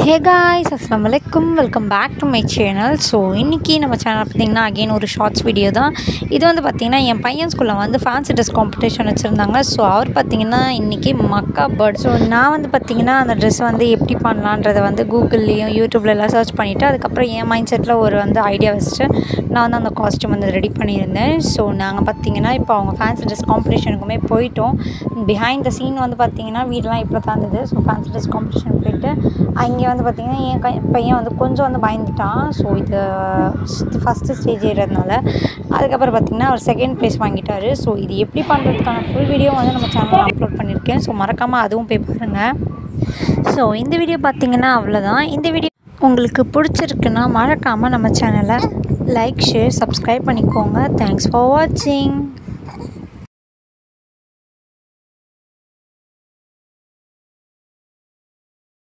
ஹே guys அஸ்லாம் வலைக்கும் welcome back to my channel so இன்றைக்கி நம்ம சேனல் பார்த்திங்கன்னா அகெயின் ஒரு ஷார்ட்ஸ் வீடியோ தான் இது வந்து பார்த்திங்கன்னா என் பையன் ஸ்கூலில் வந்து ஃபேன்சி ட்ரெஸ் காம்படிஷன் வச்சுருந்தாங்க ஸோ அவர் பார்த்திங்கன்னா இன்றைக்கி மக்கா பேர்ட் ஸோ நான் வந்து பார்த்திங்கன்னா அந்த ட்ரெஸ் வந்து எப்படி பண்ணலான்றதை வந்து கூகுள்லேயும் யூடியூப்ல எல்லாம் சர்ச் பண்ணிவிட்டு அதுக்கப்புறம் என் மைண்ட் செட்டில் ஒரு வந்து ஐடியா வச்சுட்டு நான் வந்து அந்த காஸ்ட்யூம் வந்து ரெடி பண்ணியிருந்தேன் ஸோ நாங்கள் பார்த்திங்கன்னா இப்போ அவங்க ஃபேன்சி ட்ரெஸ் காம்படிஷனுக்குமே போயிட்டோம் பிஹைண்ட் த சீன் வந்து பார்த்திங்கன்னா வீடெலாம் இப்படி தான் இருந்தது ஸோ ஃபேன்சி ட்ரெஸ் காம்படிஷன் போயிட்டு அங்கே வந்து பார்த்திங்கன்னா என் கை பையன் வந்து கொஞ்சம் வந்து பயந்துட்டான் ஸோ இது ஃபஸ்ட்டு ஸ்டேஜ் ஏறதுனால அதுக்கப்புறம் பார்த்திங்கன்னா அவர் செகண்ட் ப்ளேஸ் வாங்கிட்டாரு ஸோ இது எப்படி பண்ணுறதுக்கான ஃபுல் வீடியோ வந்து நம்ம சேனலில் அப்லோட் பண்ணியிருக்கேன் ஸோ மறக்காமல் அதுவும் போய் பாருங்கள் ஸோ இந்த வீடியோ பார்த்திங்கன்னா அவ்வளோதான் இந்த வீடியோ உங்களுக்கு பிடிச்சிருக்குன்னா மறக்காமல் நம்ம சேனலை லைக் ஷேர் சப்ஸ்கிரைப் பண்ணிக்கோங்க தேங்க்ஸ் ஃபார் வாட்சிங்